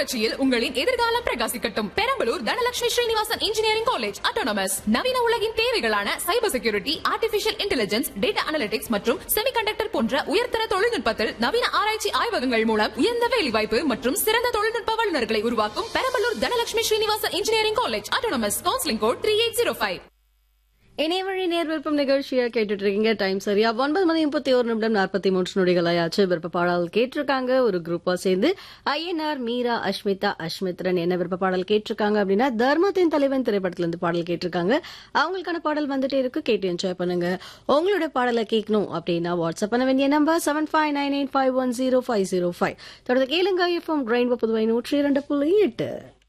புரட்சியில் உங்களின் எதிர்காலம் பிரகாசிக்கட்டும் Perambalur Dhanalakshmi Srinivasan engineering college autonomous நவீன உலகின் தேவைகளான cyber security artificial intelligence data analytics மற்றும் செமிகண்டக்டர் போன்ற உயர்தர தொழில்நுட்பத்தில் நவீன ஆராய்ச்சி ஆய்வகங்கள் மூலம் உயர்ந்த வேலைவாய்ப்பு மற்றும் சிறந்த தொழில்நுட்ப வல்லுநர்களை உருவாக்கும் Perambalur Dhanalakshmi Srinivasan engineering college autonomous counselling code three eight zero five இணையவழி நேர் விருப்பம் நிகழ்ச்சியை கேட்டுட்டு இருக்கீங்க டைம் சரியா ஒன்பது மணி முப்பத்தி ஒரு நிமிடம் நாற்பத்தி மூன்று நொடிகள் ஆயாச்சு விருப்ப பாடல் கேட்டிருக்காங்க ஒரு குரூப்பா சேர்ந்து ஐஎன்ஆர் மீரா அஷ்மிதா அஷ்மித்ரன் என்ன விருப்ப பாடல் கேட்டிருக்காங்க அப்படின்னா தர்மத்தின் தலைவன் திரைப்படத்துல இருந்து பாடல் கேட்டிருக்காங்க அவங்களுக்கான பாடல் வந்துட்டே இருக்கு கேட்டு என்ஜாய் பண்ணுங்க உங்களோட பாடலை கேட்கணும் அப்படின்னா வாட்ஸ்அப் பண்ண வேண்டிய number seven five nine eight five one zero five zero five தொடர்ந்து கேளுங்க எஃப்எம் கிரைண்ட் புதுவை நூற்றி இரண்டு புள்ளி எட்டு